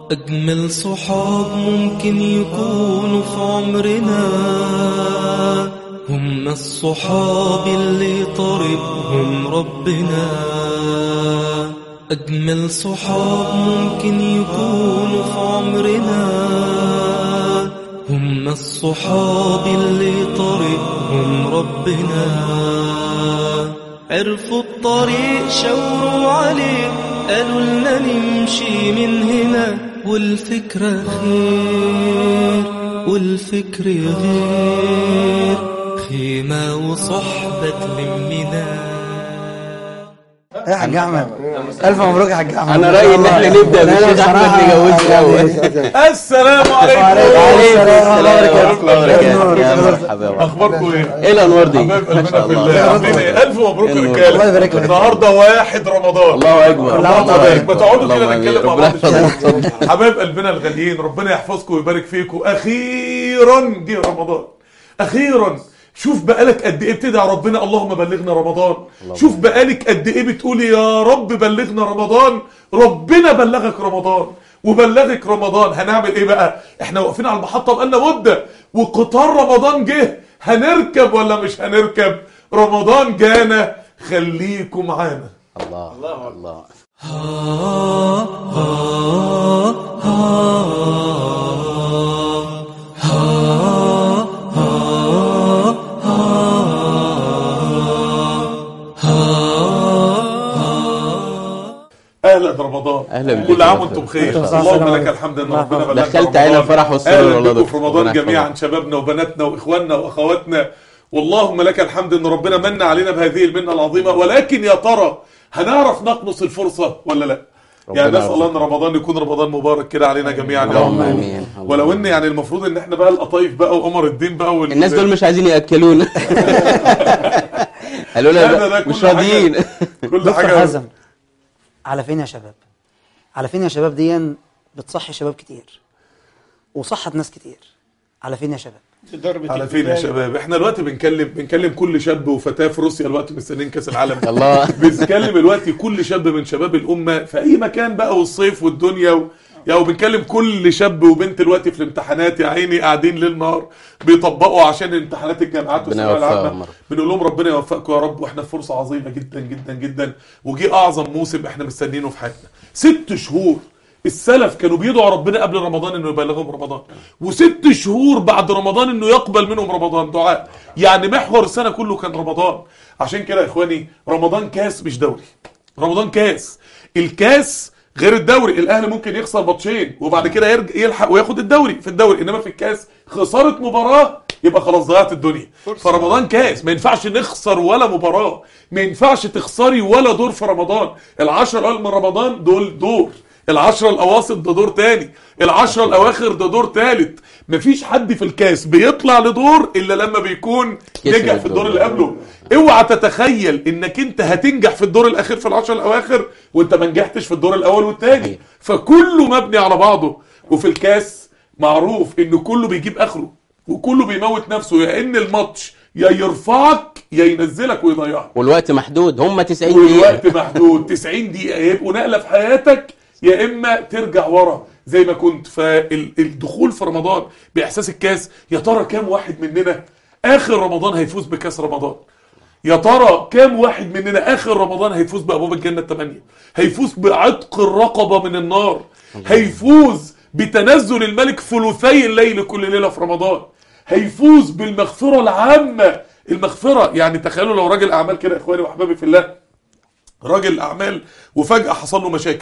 أجمل صحاب ممكن يكونوا في عمرنا هم الصحاب اللي طربهم ربنا أجمل صحاب ممكن يكونوا في عمرنا هم الصحاب اللي طربهم ربنا عرفوا الطريق شاوروا عليه قالوا لنا نمشي من هنا والفكرة خير والفكر غير خيمة وصحبة تلمنا يا حاج احمد الف مبروك يا حاج احمد انا رايي ان احنا نبدا بالشيخ احمد نجوزه الاول السلام عليكم عليكم السلام ورحمه الله النور. وبركاته يا مرحبا اخباركم ايه؟ ايه الانوار دي حبايب ما شاء قلبنا الله بالله عاملين ايه؟ الف مبروك يا النور. رجاله الله يبارك لك. النهارده واحد رمضان الله اكبر الله يبارك ما تقعدوا اللهم كده آمين. نتكلم مع ربنا بعض يحفظك شوية. اتفضل. حبايب قلبنا الغاليين ربنا يحفظكم ويبارك فيكم اخيرا جه رمضان اخيرا شوف بقالك قد ايه بتدعي ربنا اللهم بلغنا رمضان شوف بقالك قد ايه بتقولي يا رب بلغنا رمضان ربنا بلغك رمضان وبلغك رمضان هنعمل ايه بقى احنا واقفين على المحطه بقالنا مده وقطار رمضان جه هنركب ولا مش هنركب رمضان جانا خليكم معانا الله الله اهلا رمضان أهلا بك. كل عام وانتم بخير وأنتم بخير. اللهم لك الحمد ان ربنا بلغنا دخلت علينا رمضان. الفرح والسرور اهلا والله بكم في دكتور. رمضان ربنا جميعا يحفظك. شبابنا وبناتنا واخواننا واخواتنا واللهم لك الحمد ان ربنا من علينا بهذه المنه العظيمه ولكن يا ترى هنعرف نقنص الفرصه ولا لا يعني ربنا نسال الله ان رمضان يكون رمضان مبارك كده علينا جميعا يا اللهم رب آمين. ولو ان يعني المفروض ان احنا بقى القطايف بقى وقمر الدين بقى وال... الناس دول مش عايزين ياكلونا قالوا لا، ده- لنا ده كل مش راضيين كل دكتور حاجه حزم على فين يا شباب على فين يا شباب دي بتصحي شباب كتير وصحت ناس كتير على فين يا شباب على فين يا شباب احنا دلوقتي بنكلم بنكلم كل شاب وفتاه في روسيا دلوقتي مستنيين كاس العالم الله بنتكلم دلوقتي كل شاب من شباب الامه في اي مكان بقى والصيف والدنيا و... يا وبنكلم كل شاب وبنت دلوقتي في الامتحانات يا عيني قاعدين ليل نهار بيطبقوا عشان امتحانات الجامعات ربنا والثانويه يوفقهم العامه يا رب. بنقول لهم ربنا يوفقكم يا رب واحنا في فرصه عظيمه جدا جدا جدا وجي اعظم موسم احنا مستنيينه في حياتنا ست شهور السلف كانوا بيدعوا ربنا قبل رمضان انه يبلغهم رمضان وست شهور بعد رمضان انه يقبل منهم رمضان دعاء يعني محور السنه كله كان رمضان عشان كده يا اخواني رمضان كاس مش دوري رمضان كاس الكاس غير الدوري الاهلي ممكن يخسر ماتشين وبعد كده يرجع يلحق وياخد الدوري في الدوري انما في الكاس خساره مباراه يبقى خلاص ضيعت الدنيا فرمضان كاس ما ينفعش نخسر ولا مباراه ما ينفعش تخسري ولا دور في رمضان العشر الاول من رمضان دول دور العشرة الأواسط ده دور تاني العشرة الأواخر ده دور تالت مفيش حد في الكاس بيطلع لدور إلا لما بيكون كسب نجح في الدور الدور. اللي قبله اوعى تتخيل انك انت هتنجح في الدور الاخير في العشر الاواخر وانت ما نجحتش في الدور الاول والتاني صحيح. فكله مبني على بعضه وفي الكاس معروف ان كله بيجيب اخره وكله بيموت نفسه يا ان الماتش يا يرفعك يا ينزلك ويضيعك والوقت محدود هم 90 دقيقة والوقت محدود 90 دقيقة يبقوا نقلة في حياتك يا إما ترجع ورا زي ما كنت فالدخول في رمضان بإحساس الكاس يا ترى كام واحد مننا آخر رمضان هيفوز بكاس رمضان يا ترى كام واحد مننا آخر رمضان هيفوز بأبواب الجنة الثمانية هيفوز بعتق الرقبة من النار هيفوز بتنزل الملك ثلثي الليل كل ليلة في رمضان هيفوز بالمغفرة العامة المغفرة يعني تخيلوا لو راجل أعمال كده يا إخواني وأحبابي في الله راجل اعمال وفجاه حصل له مشاكل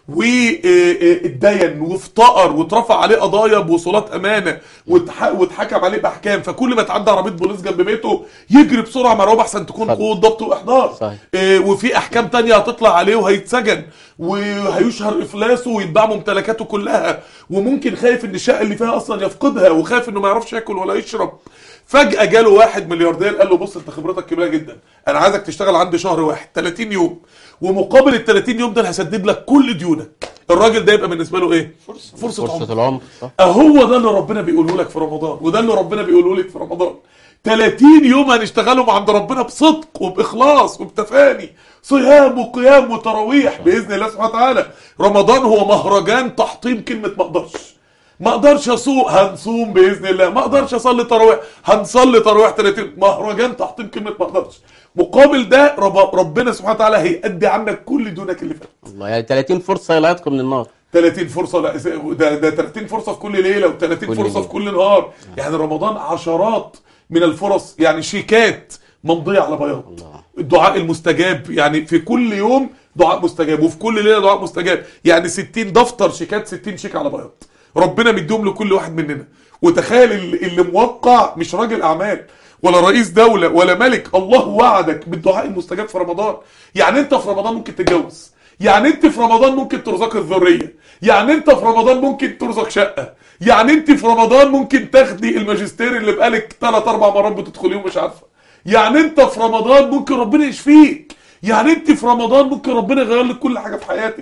واتدين وافتقر واترفع عليه قضايا بوصولات امانه واتح- واتحكم عليه باحكام فكل ما تعدي عربيه بوليس جنب بيته يجري بسرعه مرعوب احسن تكون اتفضل. قوه ضبط واحضار صحيح. آه، وفي احكام تانية هتطلع عليه وهيتسجن وهيشهر افلاسه ويتباع ممتلكاته كلها وممكن خايف ان الشقه اللي فيها اصلا يفقدها وخايف انه ما يعرفش ياكل ولا يشرب فجأة جاله واحد ملياردير قال له بص انت خبرتك كبيرة جدا انا عايزك تشتغل عندي شهر واحد 30 يوم ومقابل ال 30 يوم ده انا هسدد لك كل ديونك الراجل ده يبقى بالنسبة له ايه فرصة فرصة, فرصة عمر العمر صح اهو ده اللي ربنا بيقوله لك في رمضان وده اللي ربنا بيقوله لك في رمضان 30 يوم هنشتغلهم عند ربنا بصدق وبإخلاص وبتفاني صيام وقيام وتراويح بإذن الله سبحانه وتعالى رمضان هو مهرجان تحطيم كلمة ما اقدرش ما اقدرش اصوم هنصوم باذن الله ما اقدرش اصلي تراويح هنصلي تراويح 30 مهرجان تحطيم كلمه ما اقدرش مقابل ده رب ربنا سبحانه وتعالى هيأدي عنك كل دونك اللي فات الله يعني 30 فرصه يلعتكم من النار 30 فرصه لا ده ده 30 فرصه في كل ليله و30 كل فرصه ليلة. في كل نهار يعني رمضان عشرات من الفرص يعني شيكات ممضيه على بياض الله. الدعاء المستجاب يعني في كل يوم دعاء مستجاب وفي كل ليله دعاء مستجاب يعني 60 دفتر شيكات 60 شيك على بياض ربنا مديهم لكل واحد مننا وتخيل اللي اللي موقع مش راجل اعمال ولا رئيس دولة ولا ملك الله وعدك بالدعاء المستجاب في رمضان يعني انت في رمضان ممكن تتجوز يعني انت في رمضان ممكن ترزق الذرية يعني انت في رمضان ممكن ترزق شقة يعني انت في رمضان ممكن تاخدي الماجستير اللي بقالك 3 4 مرات بتدخليه ومش عارفة يعني انت في رمضان ممكن ربنا يشفيك يعني انت في رمضان ممكن ربنا يغير لك كل حاجة في حياتك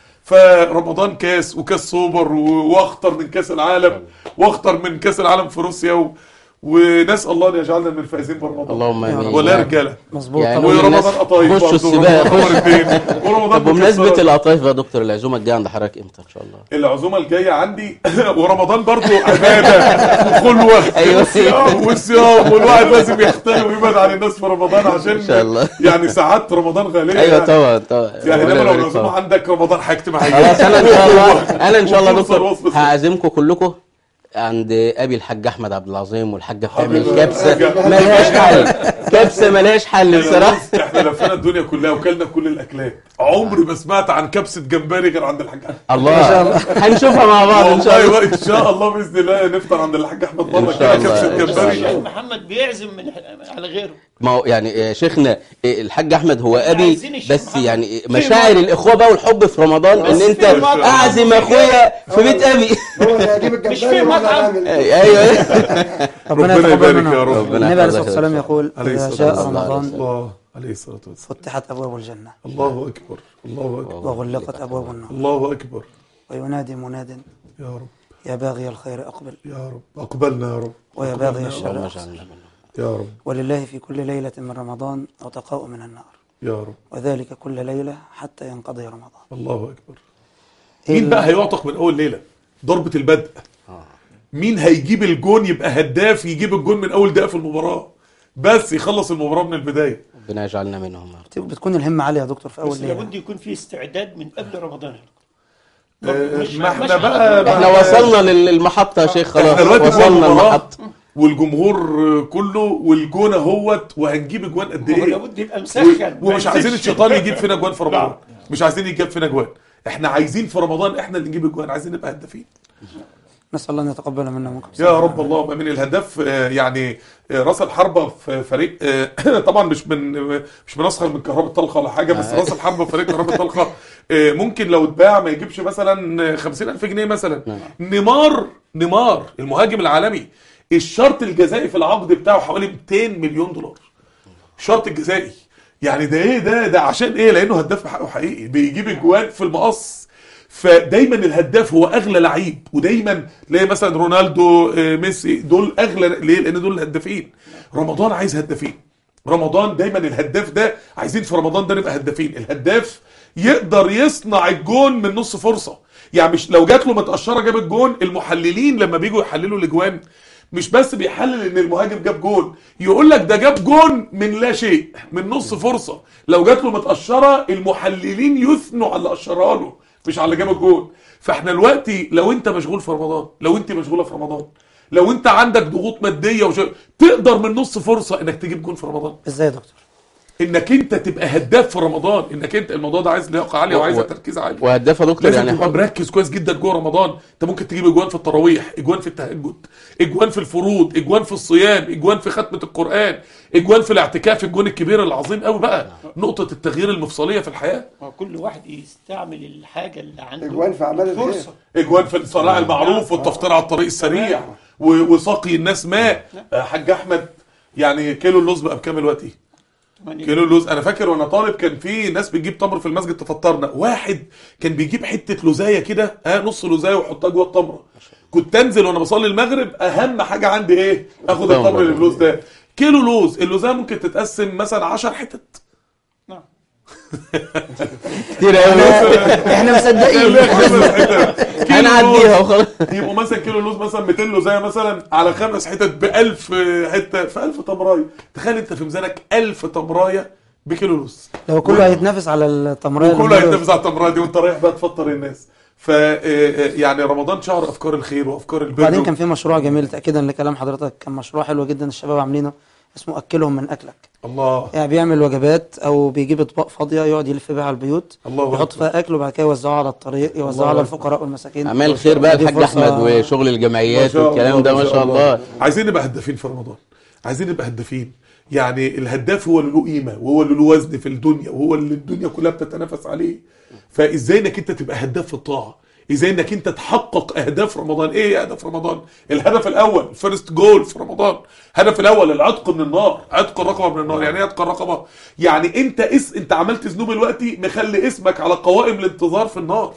فرمضان كاس وكاس سوبر و- واخطر من كاس العالم واخطر من كاس العالم في روسيا و... ونسال الله ان يجعلنا من الفائزين برمضان اللهم امين ولا رجاله مظبوط يعني طبعا نقول ورمضان للناس قطايف خشوا برضه، السباق ورمضان خش مرتين، ورمضان طب بمناسبه مكسرات. القطايف يا دكتور العزومه الجايه عند حضرتك امتى ان شاء الله العزومه الجايه عندي ورمضان برضو عباده وخلوه أيوة. والصيام والصيام والواحد لازم يختل ويبعد عن الناس في رمضان عشان إن شاء الله. يعني ساعات رمضان غاليه ايوه يعني. طبعا طبعا يعني ربنا انما لو يبارك العزومه طبعا. عندك رمضان حاجتي معايا خلاص انا ان شاء الله انا ان شاء الله وفرصة دكتور الوصل الصحي. هعزمكم كلكم عند ابي الحاج احمد عبد العظيم والحاجه بتعمل حبيبي. كبسه ملهاش حل كبسه ملهاش حل بصراحه بص، احنا لفينا الدنيا كلها وكلنا كل الاكلات عمري ما سمعت عن كبسه جمبري غير عند الحاج احمد الله هنشوفها مع بعض ان شاء الله والله ان شاء الله باذن الله نفطر عند الحاج احمد مره إن شاء كده الله. كبسه إن شاء جمبري الله. الشيخ محمد بيعزم من على غيره ما هو يعني آه، شيخنا آه، الحاج احمد هو ابي عايزين الشيخ بس محمد. يعني في مشاعر مرة. الاخوه بقى والحب في رمضان ان بس انت في مرة. اعزم اخويا في بيت ابي هو اللي هيجيب مش في الجمبري وهو اللي مطعم. هيعمل ايوه ربنا ربنا يتقبل يبارك منا يا رب. ربنا النبي عليه يحفظك الصلاه والسلام يقول عليه اذا الصلاة جاء والسلام. رمضان الله عليه الصلاه والسلام فتحت ابواب الجنه الله اكبر الله اكبر وغلقت ابواب النار الله اكبر وينادي مناد يا رب يا باغي الخير اقبل يا رب اقبلنا يا رب ويا باغي الشر اللهم اقصر اجعلنا منهم يا رب ولله في كل ليله من رمضان عتقاء من النار يا رب وذلك كل ليله حتى ينقضي رمضان الله اكبر إيه مين ال- بقى هيعتق من اول ليله ضربه البدء مين هيجيب الجون يبقى هداف يجيب الجون من اول دقيقه في المباراه بس يخلص المباراه من البدايه ربنا يجعلنا منهم يا رب. بتكون الهمه عاليه يا دكتور في بس اول ليله لابد يكون في استعداد من قبل رمضان آه، مش- ما مش احنا على بقى طول. احنا وصلنا لل- للمحطه يا شيخ خلاص احنا دلوقتي جوه وصلنا المباراه المحطه والجمهور كله والجون اهوت وهنجيب اجوان قد هو ايه لابد يبقى مسخن و- ومش ما عايزين ينزلش. الشيطان يجيب فينا اجوان في رمضان نعم. مش عايزين يجيب فينا اجوان احنا عايزين في رمضان احنا اللي نجيب اجوان عايزين نبقى هدافين نسال الله ان يتقبل منا ومنكم يا رب اللهم من الهداف آه، يعني آه، راس الحربه في فريق آه، طبعا مش من مش بنسخر من كهرباء طلقه ولا حاجه بس راس الحربه في فريق كهرباء طلقه آه، ممكن لو اتباع ما يجيبش مثلا 50000 جنيه مثلا نيمار نيمار المهاجم العالمي الشرط الجزائي في العقد بتاعه حوالي 200 مليون دولار الشرط الجزائي يعني ده ايه ده ده عشان ايه لانه هداف بحقه حقيقي بيجيب اجوان في المقص فدايما الهداف هو اغلى لعيب ودايما تلاقي مثلا رونالدو آه، ميسي دول اغلى ليه لان دول الهدافين رمضان عايز هدافين رمضان دايما الهداف ده عايزين في رمضان ده نبقى هدافين الهداف يقدر يصنع الجون من نص فرصه يعني مش لو جات له متقشره جاب الجون المحللين لما بيجوا يحللوا الاجوان مش بس بيحلل ان المهاجم جاب جون يقول لك ده جاب جون من لا شيء من نص فرصه لو جات له متقشره المحللين يثنوا على اللي قشرها له مش على اللي جاب الجون فاحنا دلوقتي لو انت مشغول في رمضان لو انت مشغوله في رمضان لو انت عندك ضغوط ماديه وش... تقدر من نص فرصه انك تجيب جون في رمضان ازاي يا دكتور انك انت تبقى هداف في رمضان انك انت الموضوع ده عايز لياقه عاليه و- وعايز و- تركيز عالي وهداف يا دكتور لازم يعني تبقى حب مركز كويس جدا جوه رمضان انت ممكن تجيب اجوان في التراويح اجوان في التهجد اجوان في الفروض اجوان في الصيام اجوان في ختمه القران اجوان في الاعتكاف الجون الكبير العظيم قوي بقى نقطه التغيير المفصليه في الحياه ما كل واحد يستعمل الحاجه اللي عنده اجوان في اعمال الخير فرصه اجوان في الصراع المعروف والتفطير على الطريق السريع و- وسقي الناس ماء آه، حاج احمد يعني كيلو اللوز بقى بكام دلوقتي كيلو اللوز انا فاكر وانا طالب كان في ناس بتجيب تمر في المسجد تفطرنا واحد كان بيجيب حته لوزايه كده ها نص لوزايه ويحطها جوه التمره كنت انزل وانا بصلي المغرب اهم حاجه عندي ايه اخد تمر. التمر اللي باللوز ده كيلو لوز اللوزه ممكن تتقسم مثلا 10 حتت نعم كتير قوي احنا مصدقين هنعديها وخلاص يبقوا مثلا كيلو لوز مثلا 200 لوزايه مثلا على خمس حتت ب 1000 حته في 1000 تمرايه تخيل انت في ميزانك 1000 تمرايه بكيلو لوز لو كله هيتنافس على التمرية وكله هيتنافس على التمرايه دي وانت رايح بقى تفطر الناس ف يعني رمضان شهر افكار الخير وافكار البر وبعدين كان في مشروع جميل تأكيدا لكلام حضرتك كان مشروع حلو جدا الشباب عاملينه اسمه أكلهم من أكلك الله يعني بيعمل وجبات أو بيجيب أطباق فاضية يقعد يلف بيها على البيوت الله يحط أكبر. فيها أكل وبعد كده يوزعه على الطريق يوزعه على الفقراء والمساكين اعمال الخير بقى دي الحاج فرصة- احمد وشغل الجمعيات والكلام ده ما شاء الله عايزين نبقى هدافين في رمضان عايزين نبقى هدافين يعني الهداف هو اللي له قيمه وهو اللي له وزن في الدنيا وهو اللي الدنيا كلها بتتنافس عليه فازاي انك انت تبقى هداف في الطاعه ازاي انك انت تحقق اهداف رمضان ايه هي اهداف رمضان الهدف الاول فيرست جول في رمضان الهدف الاول العتق من النار عتق الرقبه من النار يعني ايه عتق الرقبه يعني انت اس انت عملت ذنوب دلوقتي مخلي اسمك على قوائم الانتظار في النار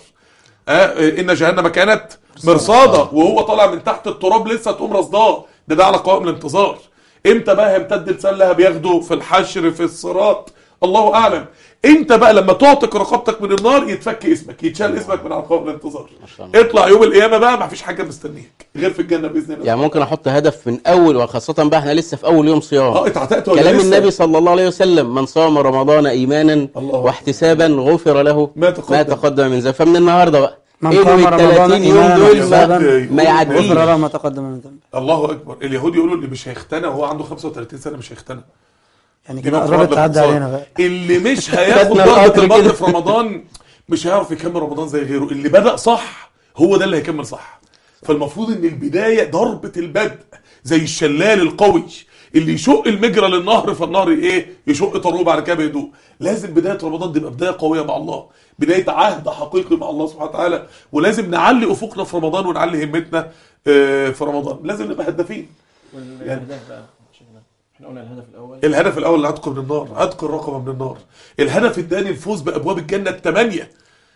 آه ان جهنم كانت مرصاده وهو طالع من تحت التراب لسه تقوم رصداه ده ده على قوائم الانتظار امتى بقى هيمتد لسان بياخده في الحشر في الصراط الله اعلم انت بقى لما تعتق رقبتك من النار يتفك اسمك يتشال اسمك من على قوائم الانتظار الله. اطلع يوم القيامه بقى ما فيش حاجه مستنيك غير في الجنه باذن الله يعني ممكن احط هدف من اول وخاصه بقى احنا لسه في اول يوم صيام اه اتعتقت ولا كلام لسه؟ النبي صلى الله عليه وسلم من صام رمضان ايمانا الله واحتسابا غفر له ما تقدم. ما تقدم من ذنب فمن النهارده بقى من إيه قام ال رمضان 30 يوم إيمانا دول واحتسابا ما, ما يعديش غفر له ما تقدم من ذنبه الله اكبر اليهود يقولوا اللي مش هيختنى وهو عنده 35 سنه مش هيختنى يعني دي كده مفروض قربت تعدي باختصار. علينا بقى اللي مش هياخد خدنا ضربة القطر البطن كده. في رمضان مش هيعرف يكمل رمضان زي غيره اللي بدأ صح هو ده اللي هيكمل صح فالمفروض ان البداية ضربة البدء زي الشلال القوي اللي يشق المجرى للنهر فالنهر ايه يشق طروه بعد كده بهدوء لازم بداية رمضان تبقى بداية قوية مع الله بداية عهد حقيقي مع الله سبحانه وتعالى ولازم نعلي افقنا في رمضان ونعلي همتنا آه، في رمضان لازم نبقى هدافين والاهداف بقى شيخنا احنا قلنا الهدف الاول الهدف الاول العتق من النار عتق الرقبه من النار الهدف الثاني الفوز بابواب الجنه الثمانيه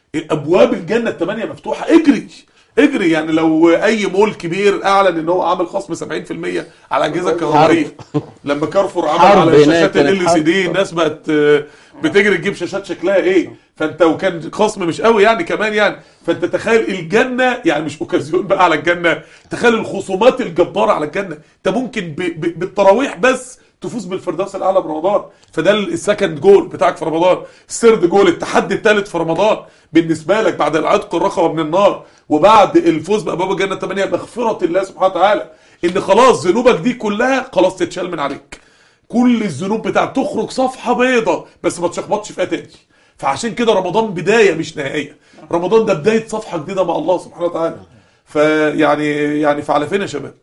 ابواب الجنه الثمانيه مفتوحه اجري اجري يعني لو اي مول كبير اعلن ان هو عامل خصم 70% على الاجهزه الكهربائيه لما كارفور عمل حرب على هناك شاشات كانت ال سي دي الناس بقت آه، بتجري تجيب شاشات شكلها ايه فانت وكان خصم مش قوي يعني كمان يعني فانت تخيل الجنه يعني مش اوكازيون بقى على الجنه تخيل الخصومات الجباره على الجنه انت ممكن ب... ب... بالتراويح بس تفوز بالفردوس الاعلى برمضان فده السكند جول بتاعك في رمضان الثيرد جول التحدي الثالث في رمضان بالنسبه لك بعد العتق الرقبه من النار وبعد الفوز بابواب الجنه الثمانيه مغفره الله سبحانه وتعالى ان خلاص ذنوبك دي كلها خلاص تتشال من عليك كل الذنوب بتاعك تخرج صفحه بيضة بس ما تشخبطش فيها تاني فعشان كده رمضان بدايه مش نهايه رمضان ده بدايه صفحه جديده مع الله سبحانه وتعالى فيعني يعني فعلى فين يا شباب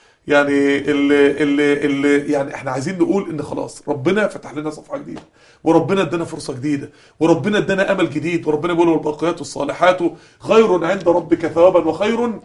يعني اللي اللي اللي يعني احنا عايزين نقول ان خلاص ربنا فتح لنا صفحه جديده وربنا ادانا فرصه جديده وربنا ادانا امل جديد وربنا بيقول والباقيات الصالحات خير عند ربك ثوابا وخير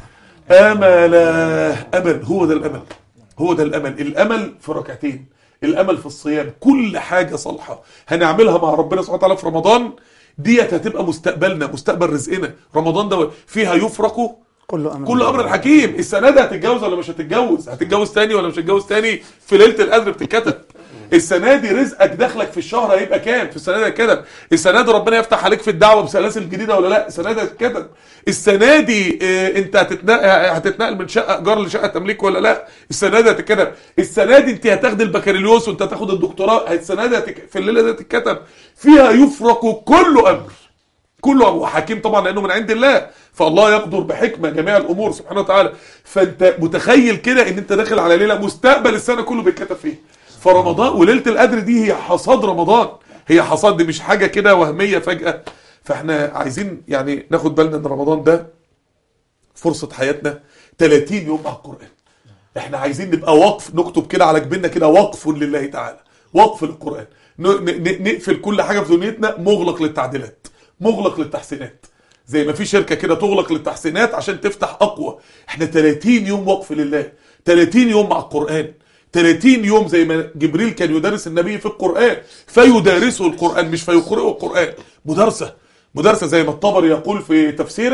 املا امل هو ده الامل هو ده الامل الامل في ركعتين الامل في الصيام كل حاجه صالحه هنعملها مع ربنا سبحانه وتعالى في رمضان ديت هتبقى مستقبلنا مستقبل رزقنا رمضان ده فيها يفرق كله امر كل امر حكيم السنه دي هتتجوز ولا مش هتتجوز هتتجوز تاني ولا مش هتتجوز تاني في ليله القدر بتتكتب السنه دي رزقك دخلك في الشهر هيبقى كام في السنه دي هيتكتب السنه دي ربنا يفتح عليك في الدعوه بسلاسل جديده ولا لا السنه دي هتتكتب السنه دي اه انت هتتنقل, هتتنقل من شقه ايجار لشقه تمليك ولا لا السنه دي هتتكتب السنه دي انت هتاخد البكالوريوس وانت هتاخد الدكتوراه السنه دي هتك... في الليله دي هتتكتب فيها يفرق كل امر كله هو حكيم طبعا لانه من عند الله فالله يقدر بحكمه جميع الامور سبحانه وتعالى فانت متخيل كده ان انت داخل على ليله مستقبل السنه كله بيتكتب فيه فرمضان وليله القدر دي هي حصاد رمضان هي حصاد دي مش حاجه كده وهميه فجاه فاحنا عايزين يعني ناخد بالنا ان رمضان ده فرصه حياتنا 30 يوم مع القران احنا عايزين نبقى وقف نكتب كده على جبيننا كده وقف لله تعالى وقف للقران ن- ن- نقفل كل حاجه في دنيتنا مغلق للتعديلات مغلق للتحسينات زي ما في شركه كده تغلق للتحسينات عشان تفتح اقوى احنا 30 يوم وقف لله 30 يوم مع القران 30 يوم زي ما جبريل كان يدرس النبي في القران فيدارسه القران مش فيقرئه القران مدارسه مدارسه زي ما الطبري يقول في تفسيره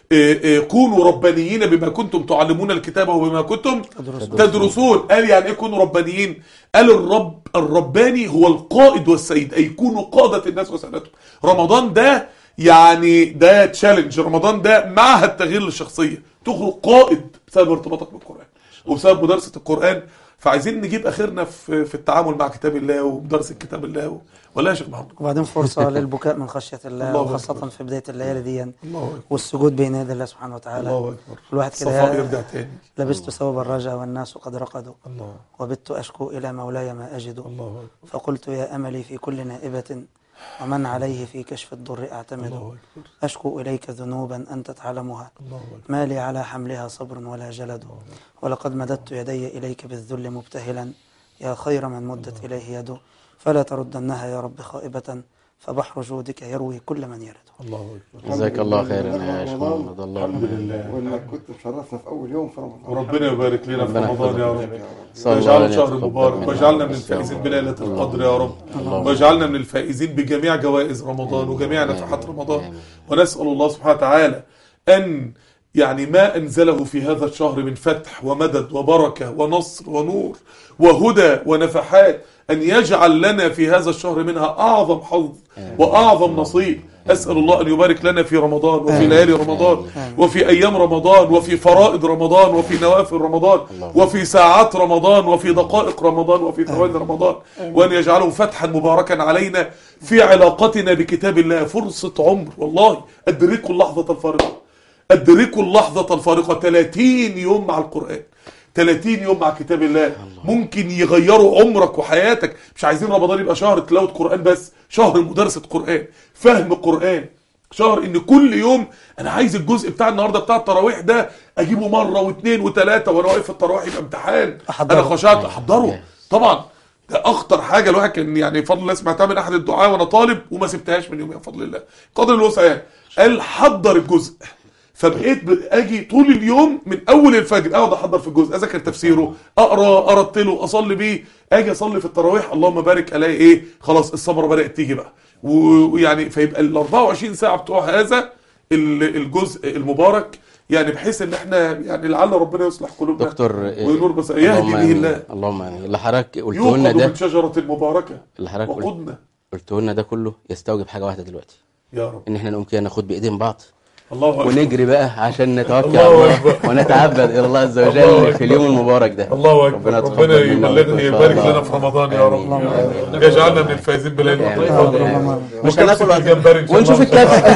إيه إيه كونوا ربانيين بما كنتم تعلمون الكتاب وبما كنتم تدرسون. تدرسون قال يعني ايه كونوا ربانيين قال الرب الرباني هو القائد والسيد اي كونوا قادة الناس وسادتهم رمضان ده يعني ده تشالنج رمضان ده معهد تغيير للشخصية تخرج قائد بسبب ارتباطك بالقرآن وبسبب مدرسة القرآن فعايزين نجيب اخرنا في في التعامل مع كتاب الله ومدرسة كتاب الله و... ولا يا شيخ محمد وبعدين فرصة للبكاء من خشية الله الله وخاصة أكبر. في بداية الليالي دي الله أكبر. والسجود بين يدي الله سبحانه وتعالى الله اكبر الواحد الصفاء كده يرجع تاني لبست ثوب الرجا والناس قد رقدوا الله وبت أشكو إلى مولاي ما أجد الله اكبر فقلت يا أملي في كل نائبة ومن عليه في كشف الضر أعتمد الله اكبر أشكو إليك ذنوبا أنت تعلمها الله اكبر ما لي على حملها صبر ولا جلد ولقد مددت يدي إليك بالذل مبتهلا يا خير من مدت إليه يده فلا تردنها يا رب خائبة فبحر جودك يروي كل من يرد الله اكبر جزاك الله خيرا يا شيخ رمضان. محمد الله الحمد لله وانك كنت مشرفنا في اول يوم في رمضان وربنا يبارك لنا في ربنا رمضان يا يحفظك. رب صلى الله واجعله عليه شهر وتقبل مبارك منا. واجعلنا من الفائزين بليلة القدر يا رب اللهم واجعلنا من الفائزين بجميع جوائز رمضان وجميع آمين. نفحات رمضان آمين. ونسأل الله سبحانه وتعالى أن يعني ما أنزله في هذا الشهر من فتح ومدد وبركة ونصر ونور وهدى ونفحات أن يجعل لنا في هذا الشهر منها أعظم حظ وأعظم نصيب أسأل الله أن يبارك لنا في رمضان وفي آمين. ليالي رمضان آمين. وفي أيام رمضان وفي فرائض رمضان وفي نوافل رمضان وفي ساعات رمضان وفي دقائق رمضان وفي ثواني رمضان وأن يجعله فتحا مباركا علينا في علاقتنا بكتاب الله فرصة عمر والله أدركوا اللحظة الفارقة أدركوا اللحظة الفارقة 30 يوم مع القرآن 30 يوم مع كتاب الله ممكن يغيروا عمرك وحياتك مش عايزين رمضان يبقى شهر تلاوة قرآن بس شهر مدرسة قرآن فهم قرآن شهر ان كل يوم انا عايز الجزء بتاع النهارده بتاع التراويح ده اجيبه مره واثنين وثلاثه وانا واقف في التراويح يبقى امتحان أحضره. انا خشعت احضره طبعا ده اخطر حاجه الواحد كان يعني بفضل الله سمعتها من احد الدعاء وانا طالب وما سبتهاش من يومين بفضل الله قدر الوسع يعني قال حضر الجزء فبقيت ب- اجي طول اليوم من اول الفجر اقعد احضر في الجزء اذاكر تفسيره اقرا ارتله اصلي بيه اجي اصلي في التراويح اللهم بارك الاقي ايه خلاص الصبره بدات تيجي بقى و- ويعني فيبقى ال 24 ساعه بتوع هذا ال- الجزء المبارك يعني بحيث ان احنا يعني لعل ربنا يصلح قلوبنا دكتور وينور بس يهدي اللهم به آمين. الله اللهم امين اللي حضرتك قلته لنا يوقد ده من شجره مباركه اللي حضرتك قلت- وقودنا قلته لنا ده كله يستوجب حاجه واحده دلوقتي يا رب ان احنا نقوم كده ناخد بايدين بعض الله اكبر ونجري بقى عشان نتوكل الله على الله أكبر. ونتعبد الى الله عز الله وجل أكبر. في اليوم المبارك ده الله اكبر ربنا ربنا يتقبل منا يبلغ ومنكم إن شاء يبارك الله. لنا في رمضان يا رب آمين. يجعلنا من الفائزين بليل آمين. القدر مش هناكل وقت- الجمبري إن شاء ونشوف الله. الكافي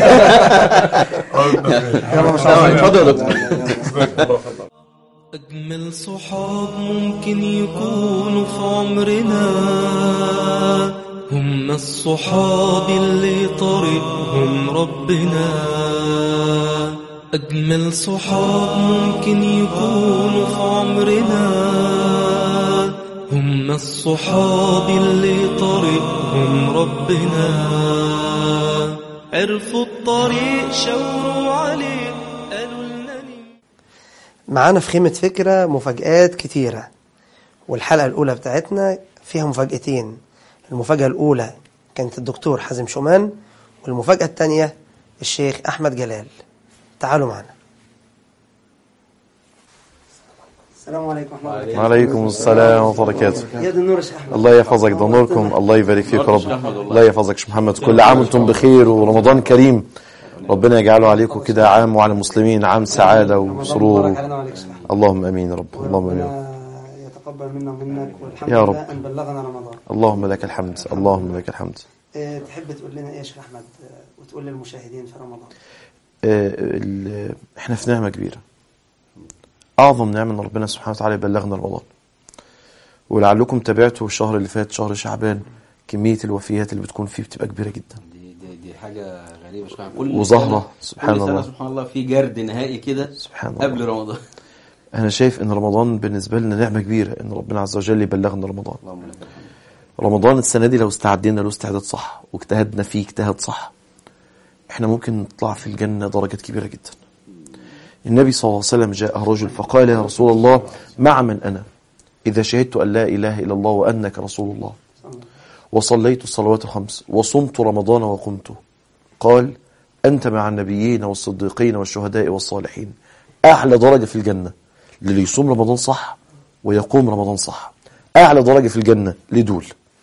يلا مش اتفضل يا دكتور جزاك الله خير أجمل صحاب ممكن يكونوا في عمرنا هم الصحاب اللي طريقهم ربنا أجمل صحاب ممكن يكونوا في عمرنا هم الصحاب اللي طريقهم ربنا عرفوا الطريق شاوروا عليه قالوا لنا نمشي معانا في خيمة فكرة مفاجآت كتيرة والحلقة الأولى بتاعتنا فيها مفاجأتين المفاجأة الأولى كانت الدكتور حازم شومان والمفاجأة الثانية الشيخ أحمد جلال تعالوا معنا السلام عليكم ورحمة الله وبركاته وعليكم السلام ورحمة الله وبركاته يا دي النور يا شيخ أحمد الله يحفظك ده نوركم الله يبارك فيك يا رب الله يحفظك يا شيخ محمد كل عام وانتم بخير ورمضان كريم ربنا يجعله عليكم كده عام وعلى المسلمين عام سعادة وسرور مبارك علينا وعليك يا شيخ أحمد اللهم امين يا رب اللهم امين وربنا يتقبل منا ومنك والحمد يا رب. لله أن بلغنا رمضان اللهم لك الحمد اللهم لك الحمد إيه، تحب تقول لنا ايه يا شيخ احمد آه، وتقول للمشاهدين في رمضان آه، ال- احنا في نعمة كبيرة أعظم نعمة أن ربنا سبحانه وتعالى يبلغنا رمضان ولعلكم تابعتوا الشهر اللي فات شهر شعبان كمية الوفيات اللي بتكون فيه بتبقى كبيرة جدا دي, دي, دي حاجه غريبه سبحان كل وزهرة، سنة- سبحان كل سنة الله. سبحان الله في جرد نهائي كده سبحان الله قبل رمضان أنا شايف إن رمضان بالنسبة لنا نعمة كبيرة إن ربنا عز وجل يبلغنا رمضان اللهم لك الحمد رمضان السنة دي لو استعدينا له استعداد صح واجتهدنا فيه اجتهاد صح احنا ممكن نطلع في الجنة درجات كبيرة جدا النبي صلى الله عليه وسلم جاء رجل فقال يا رسول الله مع من أنا إذا شهدت أن لا إله إلا الله وأنك رسول الله وصليت الصلوات الخمس وصمت رمضان وقمت قال أنت مع النبيين والصديقين والشهداء والصالحين أعلى درجة في الجنة للي يصوم رمضان صح ويقوم رمضان صح أعلى درجة في الجنة لدول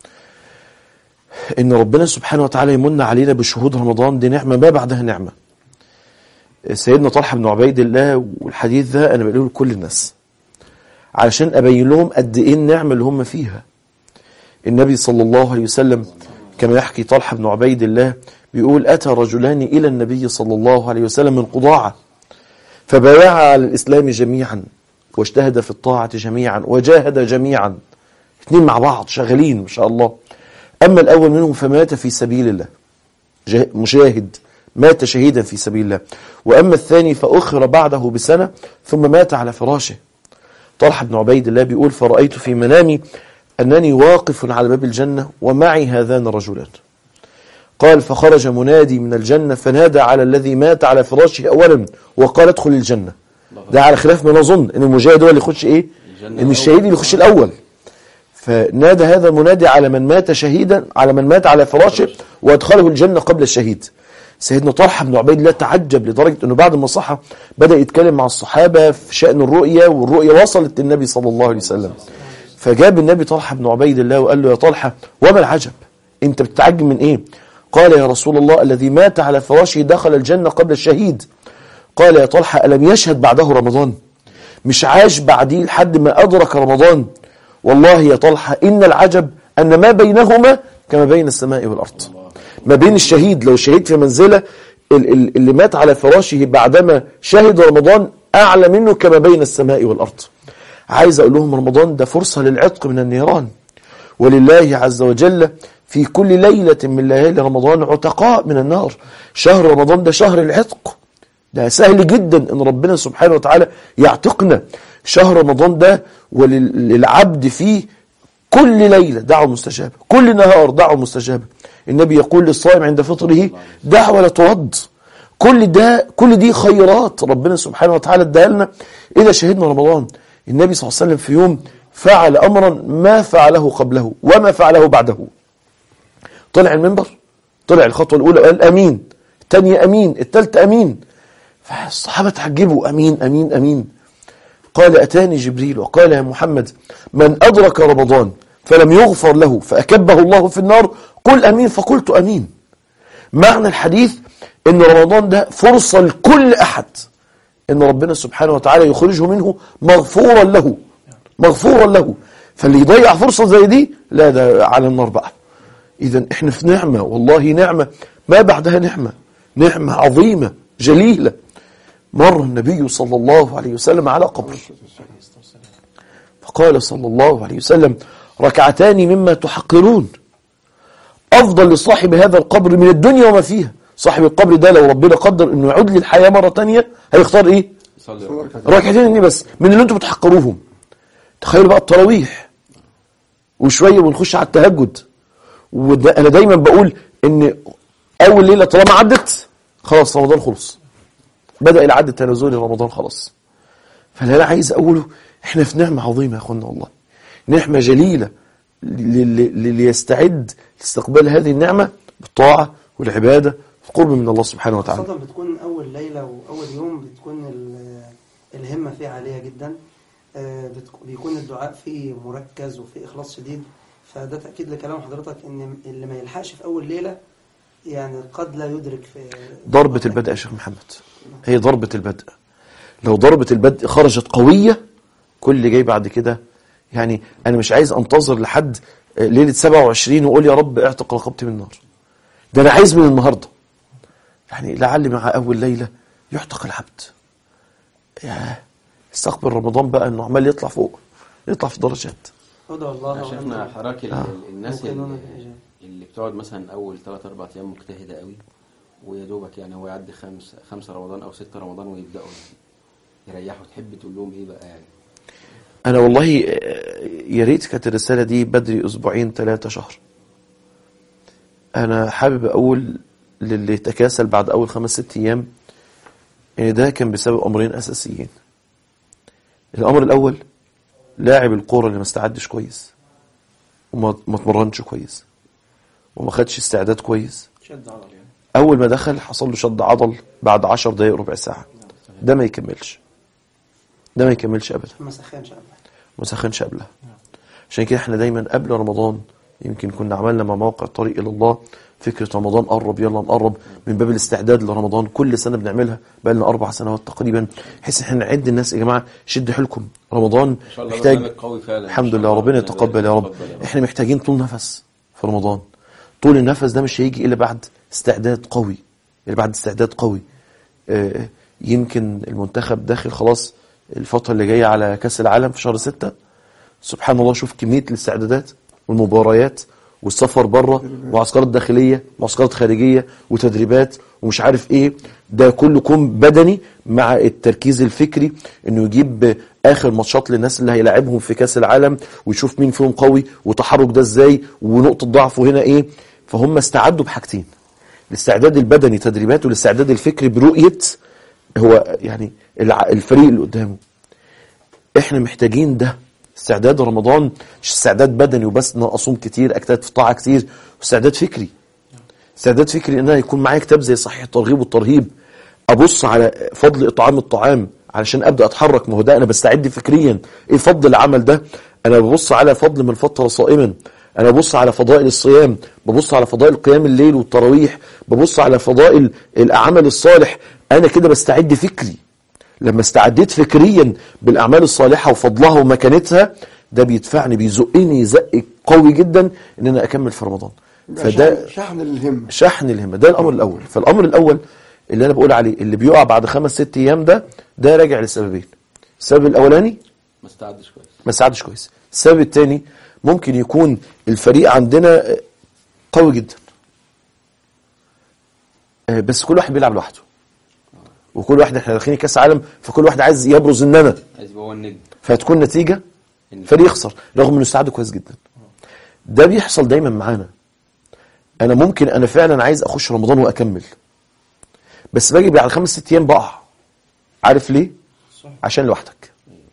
إن ربنا سبحانه وتعالى يمن علينا بشهود رمضان دي نعمة ما بعدها نعمة سيدنا طلحة بن عبيد الله والحديث ده أنا بقوله لكل الناس علشان أبين لهم قد إيه النعمة اللي هم فيها النبي صلى الله عليه وسلم كما يحكي طلحة بن عبيد الله بيقول أتى رجلان إلى النبي صلى الله عليه وسلم من قضاعة فبايعا على الإسلام جميعا واجتهد في الطاعة جميعا وجاهد جميعا اثنين مع بعض شغالين ما شاء الله أما الأول منهم فمات في سبيل الله جا- مجاهد مات شهيدا في سبيل الله وأما الثاني فأخر بعده بسنة ثم مات على فراشه طلحة بن عبيد الله بيقول فرأيت في منامي أنني واقف على باب الجنة ومعي هذان الرجلان قال فخرج منادي من الجنة فنادى على الذي مات على فراشه أولا وقال ادخل الجنة ده على خلاف ما نظن ان المجاهد هو اللي يخش ايه ان الشهيد اللي يخش الاول فنادى هذا المنادي على من مات شهيدا على من مات على فراشه وادخله الجنة قبل الشهيد سيدنا طلحة بن عبيد الله تعجب لدرجة انه بعد ما صحى بدأ يتكلم مع الصحابة في شأن الرؤية والرؤية وصلت للنبي صلى الله عليه وسلم فجاب النبي طلحة بن عبيد الله وقال له يا طلحة وما العجب انت بتتعجب من ايه قال يا رسول الله الذي مات على فراشه دخل الجنة قبل الشهيد قال يا طلحة ألم يشهد بعده رمضان مش عاش بعديه لحد ما أدرك رمضان والله يا طلحة إن العجب أن ما بينهما كما بين السماء والأرض ما بين الشهيد لو الشهيد في منزلة ال- ال- اللي مات على فراشه بعدما شهد رمضان أعلى منه كما بين السماء والأرض عايز أقول لهم رمضان ده فرصة للعتق من النيران ولله عز وجل في كل ليلة من ليالي رمضان عتقاء من النار شهر رمضان ده شهر العتق ده سهل جدا ان ربنا سبحانه وتعالى يعتقنا شهر رمضان ده وللعبد فيه كل ليلة دعوة مستجابة كل نهار دعوة مستجابة النبي يقول للصائم عند فطره دعوة لا ترد كل ده كل دي خيرات ربنا سبحانه وتعالى اداها لنا إذا شهدنا رمضان النبي صلى الله عليه وسلم في يوم فعل أمرا ما فعله قبله وما فعله بعده طلع المنبر طلع الخطوة الأولى قال أمين الثانية أمين الثالثة أمين فالصحابة تعجبوا أمين أمين أمين قال أتاني جبريل وقال يا محمد من أدرك رمضان فلم يغفر له فأكبه الله في النار قل أمين فقلت أمين معنى الحديث ان رمضان ده فرصة لكل أحد ان ربنا سبحانه وتعالى يخرجه منه مغفورا له مغفورا له فاللي يضيع فرصة زي دي لا ده على النار بقى إذا إحنا في نعمة والله نعمة ما بعدها نعمة نعمة عظيمة جليلة مر النبي صلى الله عليه وسلم على قبر فقال صلى الله عليه وسلم ركعتان مما تحقرون أفضل لصاحب هذا القبر من الدنيا وما فيها صاحب القبر ده لو ربنا قدر انه يعود للحياة مرة تانية هيختار ايه ركعتين دي بس من اللي انتم بتحقروهم تخيلوا بقى التراويح وشوية ونخش على التهجد وده انا دايما بقول ان اول ليلة طالما عدت خلاص رمضان خلص بدأ العد التنازلي رمضان خلاص فاللي انا عايز اقوله احنا في نعمة عظيمة يا اخوانا والله نعمة جليلة اللي يستعد لاستقبال هذه النعمة بالطاعة والعبادة القرب من الله سبحانه وتعالى خاصة بتكون أول ليلة وأول يوم بتكون ال- الهمة فيه عالية جدا آه، بتك- بيكون الدعاء فيه مركز وفيه إخلاص شديد فده تأكيد لكلام حضرتك إن اللي ما يلحقش في أول ليلة يعني قد لا يدرك في ضربة البدء يا شيخ محمد هي ضربة البدء لو ضربة البدء خرجت قوية كل اللي جاي بعد كده يعني أنا مش عايز أنتظر لحد ليلة 27 وأقول يا رب اعتق رقبتي من النار ده أنا عايز من النهاردة يعني لعل مع أول ليلة يعتق العبد ياه استقبل رمضان بقى إنه عمال يطلع فوق يطلع في درجات ادعوا الله شفنا وأنتم حضرتك ال- الناس موقنون اللي, بالإجابة. اللي بتقعد مثلا اول 3 4 ايام مجتهده قوي ويا دوبك يعني هو يعدي خمس خمسة رمضان او ستة رمضان ويبداوا يريحوا تحب تقول لهم ايه بقى يعني أنا والله آه، يا ريت كانت الرسالة دي بدري أسبوعين ثلاثة شهر أنا حابب أقول للي تكاسل بعد أول خمس ست أيام إن ده كان بسبب أمرين أساسيين الأمر الأول لاعب الكورة اللي ما استعدش كويس وما ما اتمرنش كويس وما خدش استعداد كويس شد عضل يعني اول ما دخل حصل له شد عضل بعد 10 دقايق ربع ساعه ده ما يكملش ده ما يكملش ابدا ما سخنش قبل ما سخنش قبلها عشان كده احنا دايما قبل رمضان يمكن كنا عملنا مع موقع طريق الى الله فكره رمضان قرب يلا نقرب من باب الاستعداد لرمضان كل سنه بنعملها بقى لنا اربع سنوات تقريبا بحيث ان احنا نعد الناس يا جماعه شدوا حيلكم رمضان ان شاء الله محتاج برنامج قوي فعلا إن الحمد شاء لله الله. ربنا ربنا يتقبل يا رب يتقبل يا رب. احنا محتاجين طول نفس في رمضان طول النفس ده مش هيجي الا بعد استعداد قوي الا بعد استعداد قوي آه، يمكن المنتخب داخل خلاص الفترة اللي جاية على كأس العالم في شهر ستة سبحان الله شوف كمية الاستعدادات والمباريات والسفر بره معسكرات داخلية معسكرات خارجية وتدريبات ومش عارف ايه ده كله كوم بدني مع التركيز الفكري انه يجيب اخر ماتشات للناس اللي هيلاعبهم في كاس العالم ويشوف مين فيهم قوي وتحرك ده ازاي ونقطة ضعفه هنا ايه فهم استعدوا بحاجتين الاستعداد البدني تدريبات والاستعداد الفكري برؤية هو يعني الع- الفريق اللي قدامه احنا محتاجين ده استعداد رمضان مش استعداد بدني وبس ان أنا اصوم كتير اجتهد في طاعه كتير واستعداد فكري استعداد فكري ان انا يكون معايا كتاب زي صحيح الترغيب والترهيب ابص على فضل اطعام الطعام علشان ابدا اتحرك ما هو ده انا بستعد فكريا ايه فضل العمل ده انا ببص على فضل من فطر صائما انا ببص على فضائل الصيام ببص على فضائل قيام الليل والتراويح ببص على فضائل الاعمال الصالح انا كده بستعد فكري لما استعديت فكريا بالاعمال الصالحه وفضلها ومكانتها ده بيدفعني بيزقني زق قوي جدا ان انا اكمل في رمضان فده شحن- شحن الهم شحن الهمه ده الامر الاول فالامر الاول اللي انا بقول عليه اللي بيقع بعد خمس ست ايام ده ده راجع لسببين السبب الاولاني ما استعدش كويس ما ساعدش كويس السبب الثاني ممكن يكون الفريق عندنا قوي جدا آه، بس كل واحد بيلعب لوحده وكل واحد احنا داخلين كاس عالم فكل واحد عايز يبرز ان انا عايز يبقى هو النجم فهتكون نتيجه إن- فريق يخسر رغم انه استعد كويس جدا ده بيحصل دايما معانا انا ممكن انا فعلا عايز اخش رمضان واكمل بس باجي بعد خمس ست ايام بقع عارف ليه عشان لوحدك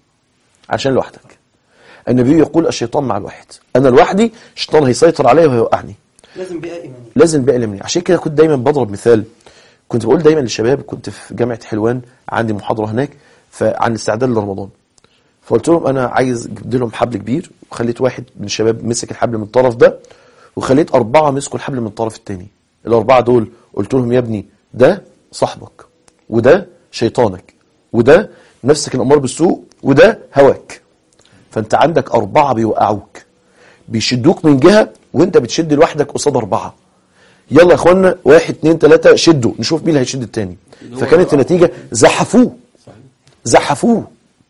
عشان لوحدك النبي يقول الشيطان مع الواحد انا لوحدي الشيطان هيسيطر عليا وهيوقعني لازم بيئة إيمانية لازم بقى مني عشان كده كنت دايما بضرب مثال كنت بقول دايما للشباب كنت في جامعة حلوان عندي محاضرة هناك فعن الاستعداد لرمضان فقلت لهم انا عايز جبت لهم حبل كبير وخليت واحد من الشباب مسك الحبل من الطرف ده وخليت اربعة مسكوا الحبل من الطرف التاني الاربعة دول قلت لهم يا ابني ده صاحبك وده شيطانك وده نفسك الامار بالسوء وده هواك فانت عندك اربعة بيوقعوك بيشدوك من جهة وانت بتشد لوحدك قصاد اربعة يلا يا اخوانا واحد اتنين تلاتة شدوا نشوف مين اللي هيشد التاني فكانت النتيجة زحفوه زحفوه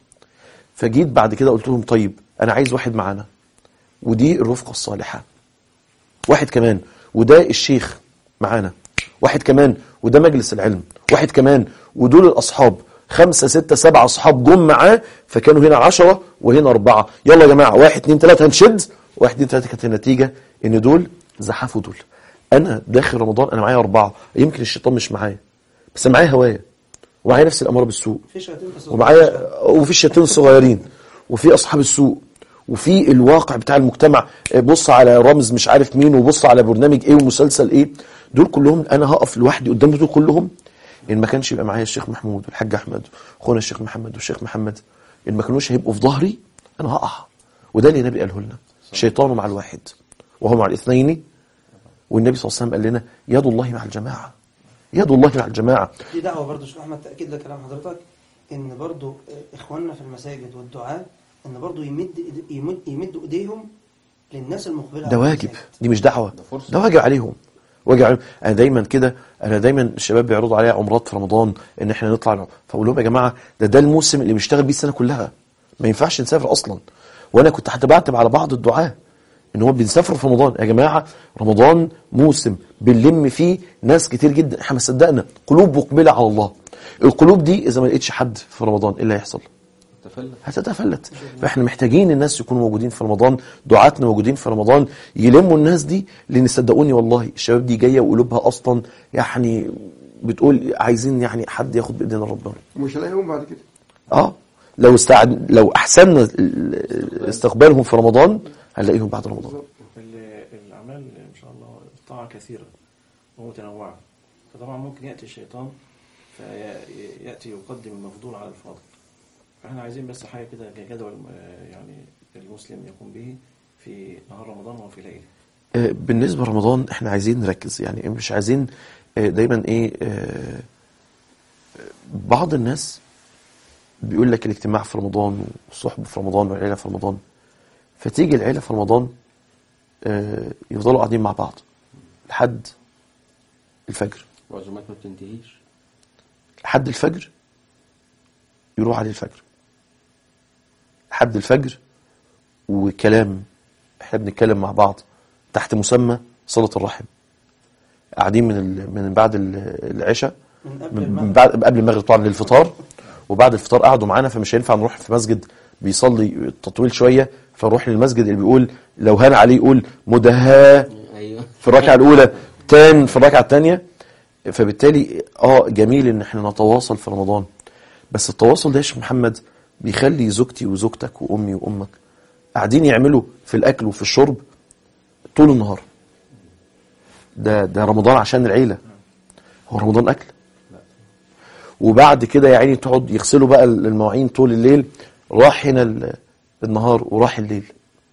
فجيت بعد كده قلت لهم طيب انا عايز واحد معانا ودي الرفقة الصالحة واحد كمان وده الشيخ معانا واحد كمان وده مجلس العلم واحد كمان ودول الأصحاب خمسة ستة سبعة أصحاب جم معاه فكانوا هنا عشرة وهنا أربعة يلا يا جماعة واحد اتنين تلاتة هنشد واحد اتنين تلاتة كانت النتيجة إن دول زحفوا دول أنا داخل رمضان أنا معايا أربعة يمكن الشيطان مش معايا بس معايا هوايا ومعايا نفس الأمارة بالسوء في شياطين بس ومعايا وفي الشياطين الصغيرين وفي اصحاب السوق وفي الواقع بتاع المجتمع بص على رمز مش عارف مين وبص على برنامج ايه ومسلسل ايه دول كلهم انا هقف لوحدي قدام دول كلهم ان ما كانش يبقى معايا الشيخ محمود والحاج احمد اخونا الشيخ محمد والشيخ محمد ان ما كانوش هيبقوا في ظهري انا هقع وده اللي النبي قاله لنا الشيطان مع الواحد وهو مع الاثنين والنبي صلى الله عليه وسلم قال لنا يد الله مع الجماعه يد الله مع الجماعه دي دعوة برضو شيخ أحمد تأكيد لكلام حضرتك إن برضو آه، إخواننا في المساجد والدعاء إن برضو يمد إيد- يمد يمدوا إيديهم للناس المقبلة ده على واجب المساجد. دي مش دعوة ده فرصة. ده واجب عليهم واجب عليهم انا دايما كده انا دايما الشباب بيعرضوا عليا عمرات في رمضان ان احنا نطلع فاقول لهم يا جماعه ده ده الموسم اللي بنشتغل بيه السنه كلها ما ينفعش نسافر اصلا وانا كنت حتى بعتب على بعض الدعاه ان هو بنسافر في رمضان يا جماعه رمضان موسم بنلم فيه ناس كتير جدا احنا ما صدقنا قلوب مقبله على الله القلوب دي اذا ما لقيتش حد في رمضان ايه اللي هيحصل تفلت هتتفلت فاحنا محتاجين الناس يكونوا موجودين في رمضان دعاتنا موجودين في رمضان يلموا الناس دي لان صدقوني والله الشباب دي جايه وقلوبها اصلا يعني بتقول عايزين يعني حد ياخد بايدينا ربنا ومش هلاقيهم بعد كده اه لو استعد لو احسننا ال- استقبالهم في رمضان هنلاقيهم بعد رمضان ال- الأعمال إن شاء الله الطاعة كثيرة ومتنوعة فطبعا ممكن يأتي الشيطان فيأتي يقدم المفضول على الفاضل فاحنا عايزين بس حاجة كده كجدول آه، يعني المسلم يقوم به في نهار رمضان وفي ليله آه، بالنسبة لرمضان احنا عايزين نركز يعني مش عايزين آه، دايما ايه آه، بعض الناس بيقول لك الاجتماع في رمضان والصحبة في رمضان والعيلة في رمضان فتيجي العيلة في رمضان آه، يفضلوا قاعدين مع بعض لحد الفجر وعزومات ما بتنتهيش لحد الفجر يروح عليه الفجر لحد الفجر وكلام احنا بنتكلم مع بعض تحت مسمى صلة الرحم قاعدين من ال... من بعد ال- العشاء من قبل من المغرب. بعد قبل المغرب طبعا للفطار وبعد الفطار قعدوا معانا فمش هينفع نروح في مسجد بيصلي تطويل شويه فنروح للمسجد اللي بيقول لو هان عليه يقول مدها ايوه في الركعه الاولى تان في الركعه الثانيه فبالتالي اه جميل ان احنا نتواصل في رمضان بس التواصل ده يا شيخ محمد بيخلي زوجتي وزوجتك وامي وامك قاعدين يعملوا في الاكل وفي الشرب طول النهار ده ده رمضان عشان العيله هو رمضان اكل وبعد كده يا عيني تقعد يغسلوا بقى المواعين طول الليل راح هنا ال- النهار وراح الليل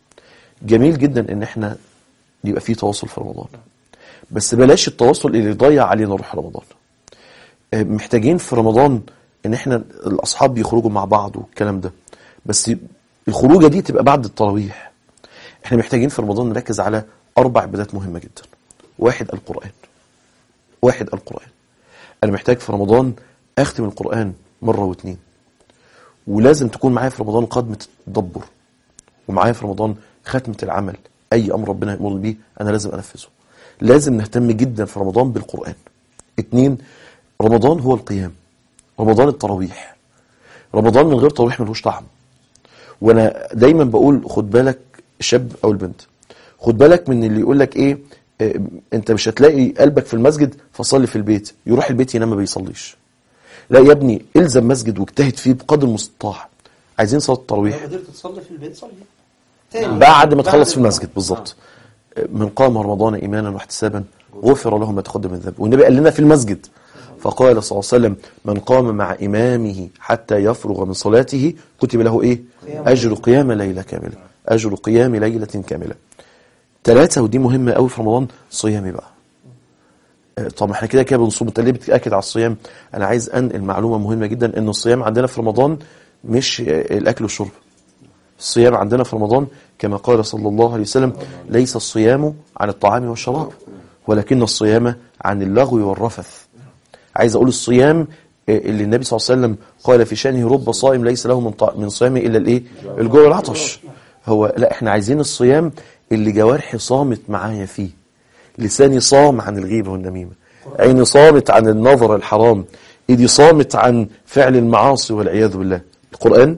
جميل جدا ان احنا يبقى في تواصل في رمضان بس بلاش التواصل اللي يضيع علينا روح رمضان آه، محتاجين في رمضان ان احنا الاصحاب يخرجوا مع بعض والكلام ده بس الخروجه دي تبقى بعد التراويح احنا محتاجين في رمضان نركز على اربع عبادات مهمه جدا واحد القران واحد القران انا محتاج في رمضان اختم القران مره واتنين ولازم تكون معايا في رمضان قدمه التدبر ومعايا في رمضان ختمه العمل اي امر ربنا يامر بيه انا لازم انفذه لازم نهتم جدا في رمضان بالقران اتنين رمضان هو القيام رمضان التراويح رمضان من غير تراويح ملوش طعم وانا دايما بقول خد بالك الشاب او البنت خد بالك من اللي يقول لك ايه آه، انت مش هتلاقي قلبك في المسجد فصلي في البيت يروح البيت ينام ما بيصليش لا يا ابني الزم مسجد واجتهد فيه بقدر المستطاع عايزين صلاه لو التراويح قدرت تصلي في البيت صلي تاني بعد ما تخلص في بعد- المسجد بالظبط من قام رمضان ايمانا واحتسابا غفر له ما تقدم من ذنبه والنبي قال لنا في المسجد فقال صلى الله عليه وسلم من قام مع امامه حتى يفرغ من صلاته كتب له ايه اجر قيام ليله كامله اجر قيام ليله كامله ثلاثه ودي مهمه قوي في رمضان صيامي بقى آه، طب احنا كده كده بنصوم انت ليه بتاكد على الصيام انا عايز انقل معلومه مهمه جدا ان الصيام عندنا في رمضان مش آه، الاكل والشرب الصيام عندنا في رمضان كما قال صلى الله عليه وسلم ليس الصيام عن الطعام والشراب ولكن الصيام عن اللغو والرفث عايز اقول الصيام آه، اللي النبي صلى الله عليه وسلم قال في شانه رب صائم ليس له من طع- من صيامه الا الايه الجوع والعطش هو لا احنا عايزين الصيام اللي جوارحي صامت معايا فيه لساني صام عن الغيبه والنميمه عيني صامت عن النظر الحرام ايدي صامت عن فعل المعاصي والعياذ بالله القران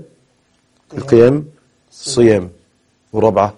القيام الصيام ورابعه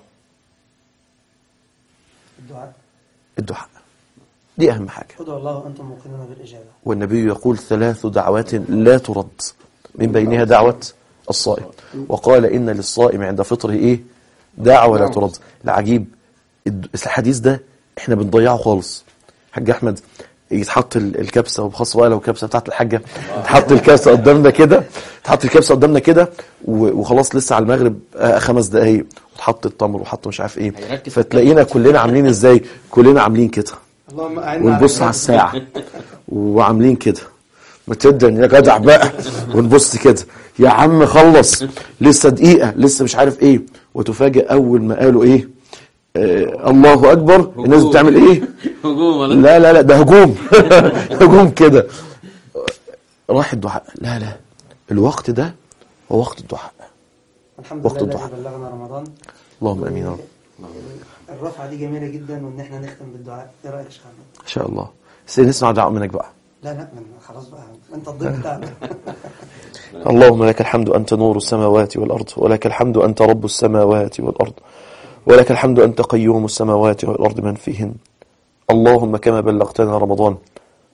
الدعاء الدعاء دي اهم حاجه ادعوا الله وانتم موقنون بالاجابه والنبي يقول ثلاث دعوات لا ترد من بينها دعوة الصائم وقال إن للصائم عند فطره إيه دعوة لا ترد العجيب الد- الحديث ده إحنا بنضيعه خالص حاج أحمد يتحط ال- الكبسة وبخاصة بقى لو الكبسة بتاعت الحاجة تحط الكبسة قدامنا كده تحط الكبسة قدامنا كده و- وخلاص لسه على المغرب آه، خمس دقايق وتحط التمر وحط مش عارف ايه هيركز في فتلاقينا كلنا عاملين ازاي كلنا عاملين كده اللهم اعنا ونبص على الساعة وعاملين كده متدا يا جدع بقى ونبص كده يا عم خلص لسه دقيقة لسه مش عارف ايه وتفاجئ اول ما قالوا ايه آه الله اكبر الناس بتعمل ايه هجوم ولا لا لا لا ده هجوم هجوم كده راح الدعاء لا لا الوقت ده هو وقت الدعاء الحمد وقت لله الضحى. الذي بلغنا رمضان اللهم امين يا رب الرفعه دي جميله جدا وان احنا نختم بالدعاء ايه رايك يا شيخ احمد؟ ان شاء الله بس نسمع دعاء منك بقى لا لا من خلاص بقى انت الضيف بتاعنا اللهم لك الحمد أنت نور السماوات والأرض ولك الحمد أنت رب السماوات والأرض ولك الحمد أنت قيوم السماوات والأرض من فيهن اللهم كما بلغتنا رمضان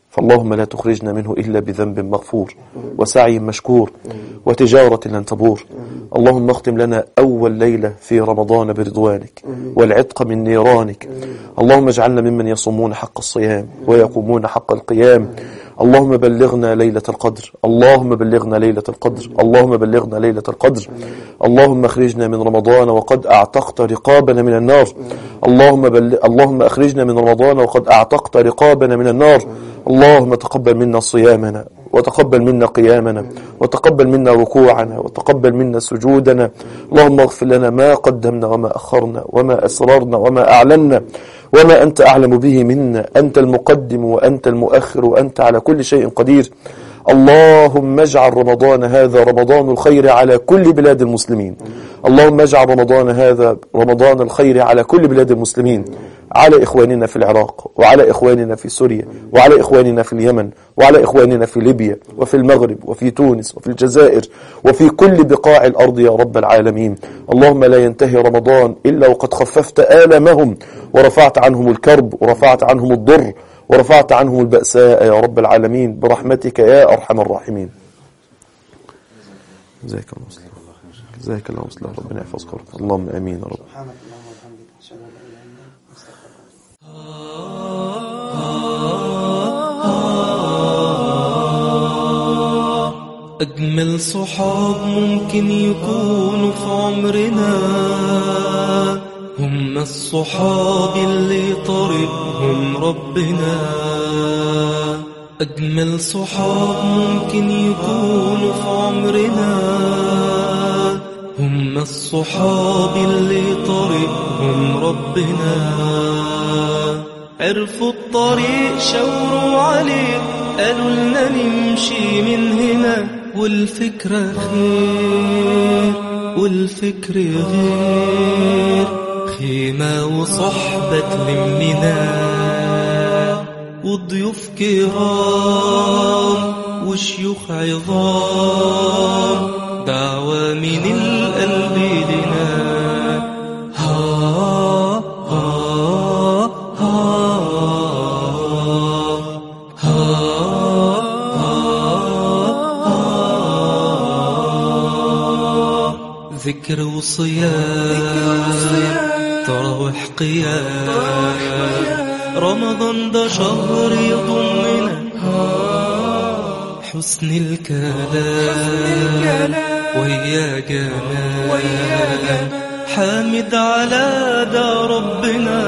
فاللهم لا تخرجنا منه إلا بذنب مغفور وسعي مشكور وتجارة لن تبور اللهم اختم لنا أول ليلة في رمضان برضوانك والعتق من نيرانك اللهم اجعلنا ممن يصومون حق الصيام ويقومون حق القيام اللهم بلغنا ليلة القدر اللهم بلغنا ليلة القدر اللهم بلغنا ليلة القدر اللهم اخرجنا من رمضان وقد اعتقت رقابنا من النار اللهم بل... اللهم اخرجنا من رمضان وقد اعتقت رقابنا من النار اللهم تقبل منا صيامنا وتقبل منا قيامنا وتقبل منا ركوعنا وتقبل منا سجودنا اللهم اغفر لنا ما قدمنا وما أخرنا وما أسررنا وما أعلنا وما أنت أعلم به منا أنت المقدم وأنت المؤخر وأنت على كل شيء قدير اللهم اجعل رمضان هذا رمضان الخير على كل بلاد المسلمين اللهم اجعل رمضان هذا رمضان الخير على كل بلاد المسلمين على إخواننا في العراق وعلى إخواننا في سوريا وعلى إخواننا في اليمن وعلى إخواننا في ليبيا وفي المغرب وفي تونس وفي الجزائر وفي كل بقاع الأرض يا رب العالمين اللهم لا ينتهي رمضان إلا وقد خففت آلامهم ورفعت عنهم الكرب ورفعت عنهم الضر ورفعت عنهم البأساء يا رب العالمين برحمتك يا أرحم الراحمين جزاك الله مسلم جزاك الله مسلم ربنا يحفظك ورحمة. اللهم امين يا رب سبحانك اللهم وبحمدك اشهد ان لا اله الا انت استغفرك أجمل صحاب ممكن يكونوا في عمرنا هم الصحاب اللي طريقهم ربنا أجمل صحاب ممكن يكونوا في عمرنا هم الصحاب اللي طريقهم ربنا عرفوا الطريق شاوروا عليه قالوا لنا نمشي من هنا والفكرة خير والفكر غير خيمة وصحبة تلمنا وضيوف كرام وشيوخ عظام دعوة من القلب لنا ها ها ها ذكر وصيام تراوح قيام رمضان ده شهر يضمنا حسن الكلام ويا جمال حامد على ده ربنا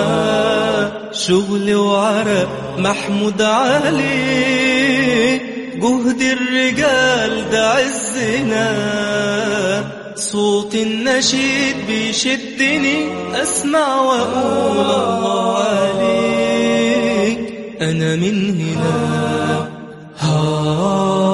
شغل وعرق محمود عليه جهد الرجال ده عزنا صوت النشيد بيشدني اسمع واقول الله عليك انا من هنا ها